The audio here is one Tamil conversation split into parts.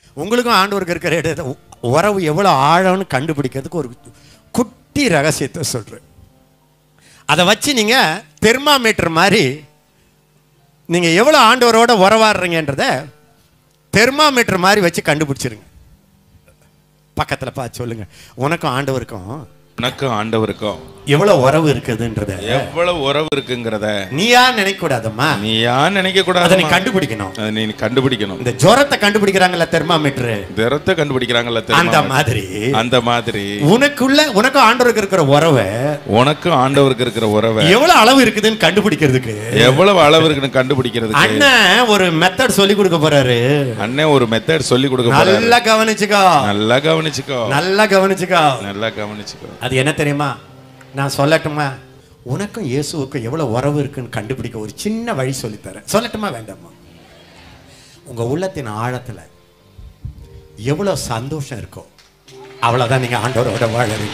உங்களுக்கும் ஆண்டவருக்கு இருக்கிற இடத்த உ- உறவு எவ்வளோ ஆழம்னு கண்டுபிடிக்கிறதுக்கு ஒரு குட்டி ரகசியத்தை சொல்கிறேன் அதை வச்சு நீங்கள் தெர்மாமீட்டர் மாதிரி நீங்கள் எவ்வளோ ஆண்டவரோட உறவாடுறீங்கன்றத தெர்மாமீட்டர் மாதிரி வச்சு கண்டுபிடிச்சிருங்க பக்கத்தில் பார்த்து சொல்லுங்க உனக்கும் ஆண்டவருக்கும் உனக்கும் ஆண்டவருக்கும் எவ்வளோ உறவு இருக்குதுன்றத எவ்வளவு உறவு இருக்குங்கிறத நீயா நினைக்க கூடாதம்மா நீ யான் நினைக்க அதை கூடாது நீ கண்டுபிடிக்கணும் அதை நீ கண்டுபிடிக்கணும் இந்த ஜுரத்தை கண்டுபிடிக்கிறாங்கல்ல தெர்மாமீட்டர் திறத்தை கண்டுபிடிக்கிறாங்கல்ல அந்த தெரியுமா? மாதிரி அந்த மாதிரி உனக்குள்ள உனக்கும் ஆண்டவருக்கு இருக்கிற உறவை உனக்கும் ஆண்டவருக்கு இருக்கிற உறவை எவ்வளவு அளவு இருக்குதுன்னு கண்டுபிடிக்கிறதுக்கு எவ்வளவு அளவு இருக்குன்னு கண்டுபிடிக்கிறதுக்கு அண்ணன் ஒரு மெத்தட் சொல்லி கொடுக்க போறாரு அண்ணன் ஒரு மெத்தட் சொல்லி கொடுக்க போறாரு நல்லா கவனிச்சுக்கோ நல்லா கவனிச்சுக்கோ நல்லா கவனிச்சுக்கோ நல்லா கவனிச்சுக்கோ அது என்ன தெரியுமா நான் சொல்லட்டுமா உனக்கும் இயேசுவுக்கும் எவ்வளவு உறவு இருக்குன்னு கண்டுபிடிக்க ஒரு சின்ன வழி சொல்லித்தரேன் சொல்லட்டுமா வேண்டாமா உங்க உள்ளத்தின் ஆழத்துல எவ்வளவு சந்தோஷம் இருக்கோ அவ்வளவுதான் நீங்க ஆண்டவரோட வாழறீங்க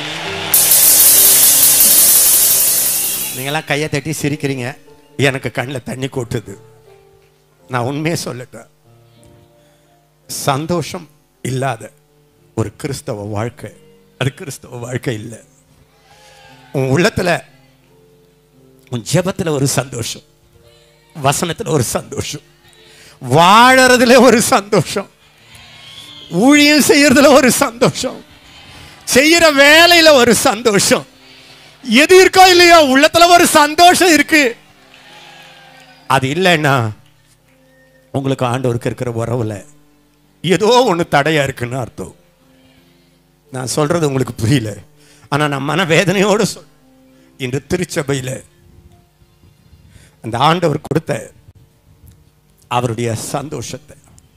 நீங்களாம் கையை தட்டி சிரிக்கிறீங்க எனக்கு கண்ணில் தண்ணி கொட்டுது நான் உண்மையே சொல்லட்டேன் சந்தோஷம் இல்லாத ஒரு கிறிஸ்தவ வாழ்க்கை அது கிறிஸ்தவ வாழ்க்கை இல்லை உன் உள்ளத்துல உன் ஜெபத்துல ஒரு சந்தோஷம் வசனத்துல ஒரு சந்தோஷம் வாழறதுல ஒரு சந்தோஷம் ஊழியம் செய்யறதுல ஒரு சந்தோஷம் செய்யற வேலையில ஒரு சந்தோஷம் எது இருக்கோ இல்லையோ உள்ளத்துல ஒரு சந்தோஷம் இருக்கு அது இல்லைன்னா உங்களுக்கு ஆண்டவருக்கு இருக்கிற உறவுல ஏதோ ஒன்று தடையா இருக்குன்னு அர்த்தம் நான் சொல்றது உங்களுக்கு புரியல ஆனா நான் மனவேதனையோடு சொல் இன்று திருச்சபையில் அந்த ஆண்டவர் கொடுத்த அவருடைய சந்தோஷத்தை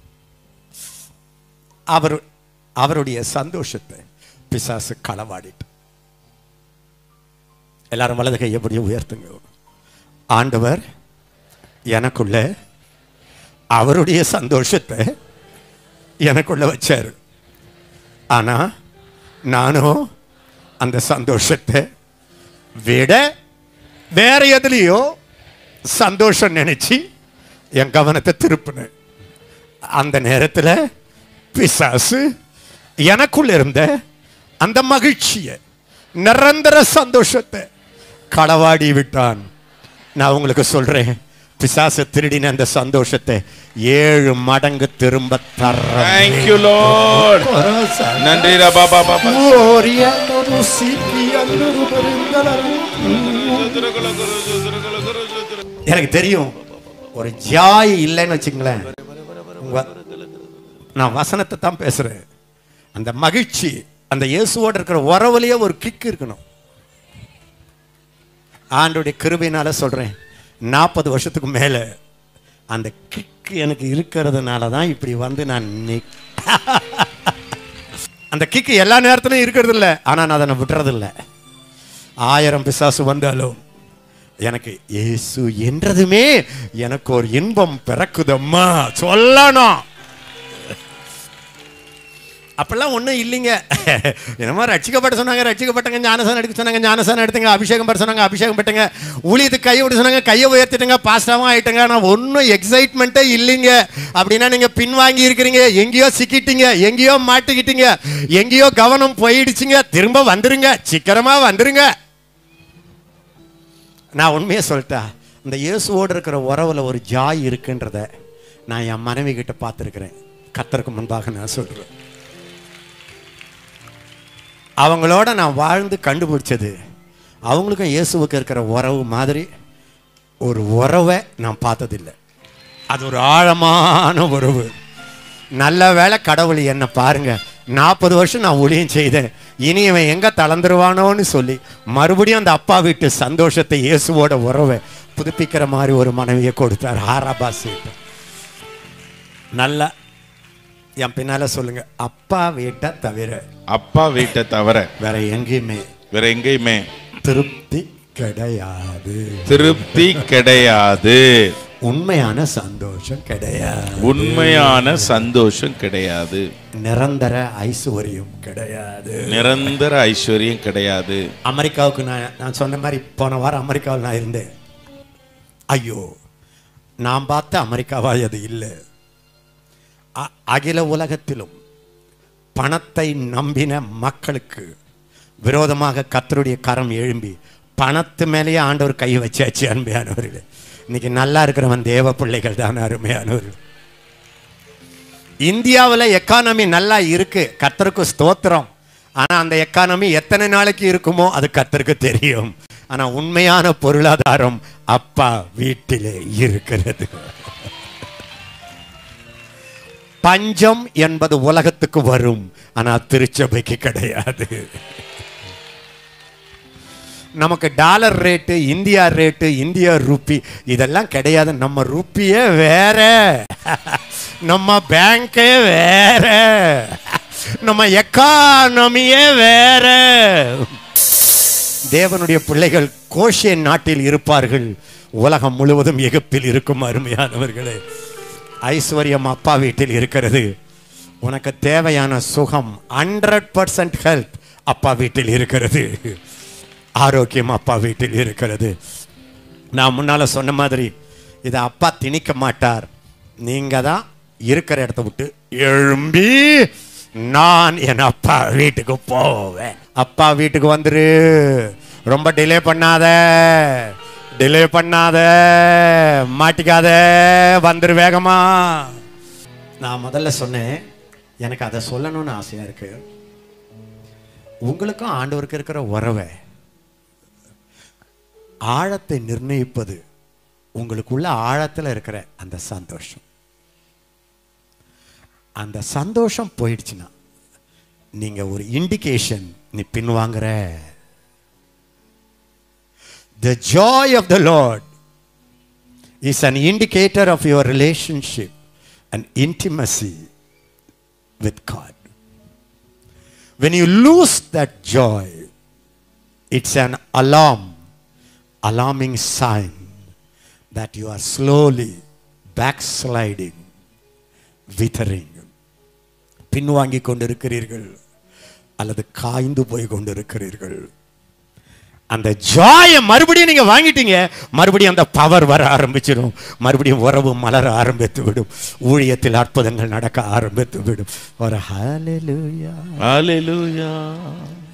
அவர் அவருடைய சந்தோஷத்தை பிசாசு களவாடிட்டு எல்லாரும் வலது கை எப்படி உயர்த்துங்க ஆண்டவர் எனக்குள்ள அவருடைய சந்தோஷத்தை எனக்குள்ள வச்சாரு ஆனா நானும் அந்த சந்தோஷத்தை விட வேற எதுலேயோ சந்தோஷம் நினைச்சு என் கவனத்தை திருப்பினேன் அந்த நேரத்தில் பிசாசு எனக்குள்ள இருந்த அந்த மகிழ்ச்சியை நிரந்தர சந்தோஷத்தை களவாடி விட்டான் நான் உங்களுக்கு சொல்றேன் பிசாசு திருடின அந்த சந்தோஷத்தை ஏழு மடங்கு திரும்ப தர்றேன் Thank you, Lord. நன்றி ரபா பாபா எனக்கு தெரியும் ஒரு ஜாய் இல்லைன்னு வச்சுங்களேன் உங்க- நான் வசனத்தை தான் பேசுறேன் அந்த மகிழ்ச்சி அந்த இயேசுவோட இருக்கிற உறவுலயே ஒரு கிக் இருக்கணும் ஆண்டுடைய கிருபையினால சொல்றேன் நாற்பது வருஷத்துக்கு மேல அந்த கிக் எனக்கு இருக்கிறதுனால தான் இப்படி வந்து நான் நிக் அந்த கிக்கு எல்லா நேரத்திலும் இருக்கிறது இல்லை ஆனால் நான் அதை விட்டுறது இல்லை ஆயிரம் பிசாசு வந்தாலும் எனக்கு இயேசு என்றதுமே எனக்கு ஒரு இன்பம் பிறக்குதம்மா சொல்லணும் அப்பெல்லாம் ஒன்றும் இல்லைங்க என்னமோ ரட்சிக்கப்பட்ட சொன்னாங்க ரட்சிக்கப்பட்டங்க ஞானசானம் எடுக்க சொன்னாங்க ஞானசானம் எடுத்துங்க அபிஷேகம் பெற சொன்னாங்க அபிஷேகம் பெற்றுங்க ஊழியத்துக்கு கையை விட சொன்னாங்க கையை உயர்த்திட்டுங்க பாஸ்டாவும் ஆயிட்டுங்க ஆனால் ஒன்றும் எக்ஸைட்மெண்ட்டே இல்லைங்க அப்படின்னா நீங்கள் பின்வாங்கி இருக்கிறீங்க எங்கேயோ சிக்கிட்டீங்க எங்கேயோ மாட்டிக்கிட்டீங்க எங்கேயோ கவனம் போயிடுச்சுங்க திரும்ப வந்துருங்க சீக்கிரமாக வந்துருங்க நான் உண்மையை சொல்லிட்டேன் இந்த இயேசுவோடு இருக்கிற உறவில் ஒரு ஜாய் இருக்குன்றத நான் என் மனைவி கிட்ட பார்த்துருக்கிறேன் கத்தருக்கு முன்பாக நான் சொல்கிறேன் அவங்களோட நான் வாழ்ந்து கண்டுபிடிச்சது அவங்களுக்கும் இயேசுவுக்கு இருக்கிற உறவு மாதிரி ஒரு உறவை நான் பார்த்ததில்லை அது ஒரு ஆழமான உறவு நல்ல வேளை கடவுள் என்னை பாருங்க நாற்பது வருஷம் நான் ஊழியம் செய்தேன் இனி இவன் எங்க தளர்ந்துருவானோன்னு சொல்லி மறுபடியும் அந்த அப்பா வீட்டு சந்தோஷத்தை இயேசுவோட உறவை புதுப்பிக்கிற மாதிரி ஒரு மனைவியை கொடுத்தார் ஹாராபாஸ் நல்லா என் பின்னால சொல்லுங்க அப்பா வீட்டை தவிர அப்பா வீட்டை தவிர வேற எங்கேயுமே வேற எங்கேயுமே திருப்தி கிடையாது திருப்தி கிடையாது உண்மையான சந்தோஷம் கிடையாது உண்மையான சந்தோஷம் கிடையாது நிரந்தர ஐஸ்வர்யம் கிடையாது நிரந்தர ஐஸ்வர்யம் கிடையாது அமெரிக்காவுக்கு நான் நான் சொன்ன மாதிரி போன வாரம் அமெரிக்காவில் நான் இருந்தேன் ஐயோ நான் பார்த்த அமெரிக்காவா அது இல்லை அ- அகில உலகத்திலும் பணத்தை நம்பின மக்களுக்கு விரோதமாக கர்த்தருடைய கரம் எழும்பி பணத்து மேலேயே ஆண்டவர் கை வச்சாச்சு அருமையானவர்களே இன்னைக்கு நல்லா இருக்கிறவன் தேவ பிள்ளைகள் தான் அருமையானவர்கள் இந்தியாவில் எக்கானமி நல்லா இருக்கு கர்த்தருக்கு ஸ்தோத்திரம் ஆனா அந்த எக்கானமி எத்தனை நாளைக்கு இருக்குமோ அது கர்த்தருக்கு தெரியும் ஆனா உண்மையான பொருளாதாரம் அப்பா வீட்டிலே இருக்கிறது பஞ்சம் என்பது உலகத்துக்கு வரும் ஆனா திருச்சபைக்கு கிடையாது நமக்கு dollar rate India rate India rupee இதெல்லாம் கிடையாது நம்ம ரூபியே வேற நம்ம பேங்கே வேற நம்ம எக்கானமியே வேற தேவனுடைய பிள்ளைகள் கோஷியன் நாட்டில் இருப்பார்கள் உலகம் முழுவதும் எகிப்தில் இருக்கும் அருமையானவர்களே ஐஸ்வர்யம் அப்பா வீட்டில் இருக்கிறது உனக்கு தேவையான சுகம் ஹண்ட்ரட் பர்சன்ட் ஹெல்த் அப்பா வீட்டில் இருக்கிறது ஆரோக்கியம் அப்பா வீட்டில் இருக்கிறது நான் முன்னால சொன்ன மாதிரி இதை அப்பா திணிக்க மாட்டார் நீங்க தான் இருக்கிற இடத்த விட்டு எழும்பி நான் என் அப்பா வீட்டுக்கு போவேன் அப்பா வீட்டுக்கு வந்துரு ரொம்ப டிலே பண்ணாத டிலே பண்ணாத மாட்டிக்காத வந்துரு வேகமா நான் முதல்ல சொன்னேன் எனக்கு அதை சொல்லணும்னு ஆசையா இருக்கு உங்களுக்கும் ஆண்டவருக்கு இருக்கிற உறவை ஆழத்தை நிர்ணயிப்பது உங்களுக்குள்ள ஆழத்தில் இருக்கிற அந்த சந்தோஷம் அந்த சந்தோஷம் போயிடுச்சுன்னா நீங்க ஒரு இண்டிகேஷன் நீ பின்வாங்குற the joy of the Lord is an indicator of your relationship and intimacy with God when you lose that joy it's an alarm alarming sign that you are slowly backsliding withering பின்வாங்கி கொண்டிருக்கிறீர்கள் அல்லது காய்ந்து போய் கொண்டிருக்கிறீர்கள் அந்த ஜாயை மறுபடியும் நீங்க வாங்கிட்டீங்க மறுபடியும் அந்த பவர் வர ஆரம்பிச்சிடும் மறுபடியும் உறவு மலர ஆரம்பித்து விடும் ஊழியத்தில் அற்புதங்கள் நடக்க ஆரம்பித்து விடும் ஒரு ஹalleluya Hallelujah.